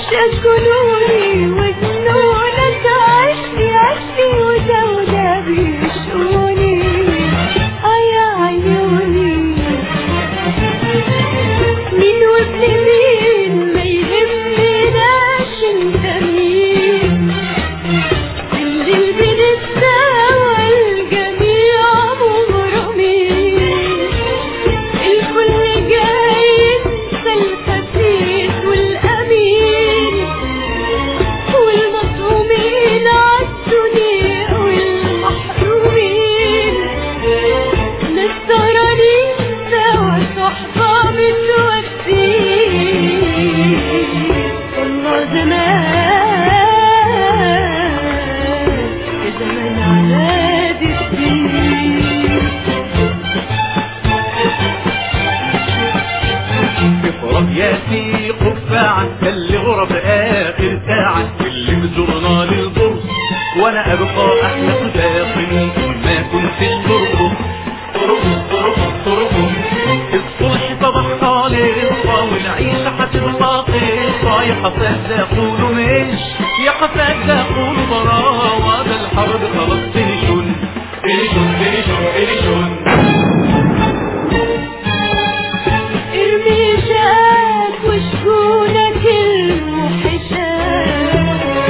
شكلوني وجنونك عشتي عشتي ودولة بيشوني يا عيوني مين وابن مين ما يهمناش انت مين اللي بنتساوى الجميع مغرمين الكل جاي ينسى الخسيس والأمين والمظلومين عالدنيا والمحرومين نستغرقين سوا صحبة متوفين والله زمان يا زمان عناد الدين افرض يا سي قفاعة اللي غرب اخر ساعة اللي بزورنا للبرص وانا ابقى احلى قداقي ما كنتش ترقص ترقص ترقص ترقص الصلح صباح خالصة والعيشة هتبقى قصة يا حساد قولوا مش يا حساد قولوا براوة ده الحرب خلاص تنشن تنشن تنشن تنشن ارمي شاك وشكونك الموحشات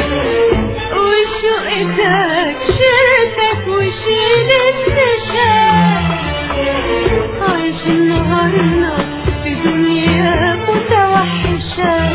وشوقتك شرتك وشيل النشاط عايش النهارنا في دنيا متوحشة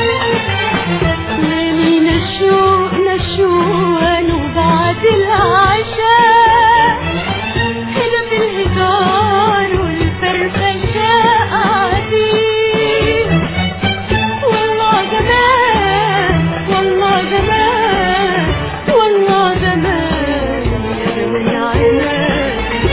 مالي نشوق نشوق وبعد العشاء هنا في الهزار والفرفشة قاعدين والله زمان والله زمان والله زمان يا زمان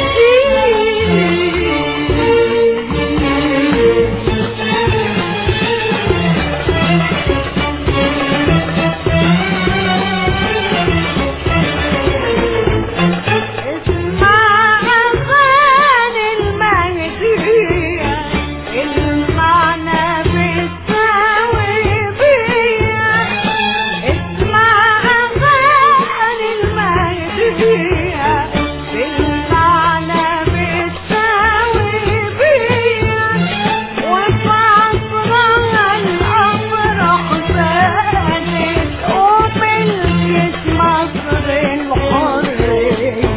اسمع أغاني المهدية المعنى بتساوي بيا اسمع أغاني المهدية المعنى بتساوي بيا وفي عصرها الأفراح زادت وملكت مصر الحرية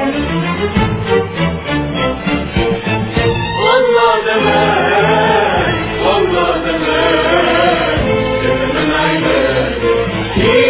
والله زمان والله زمان زمان عباد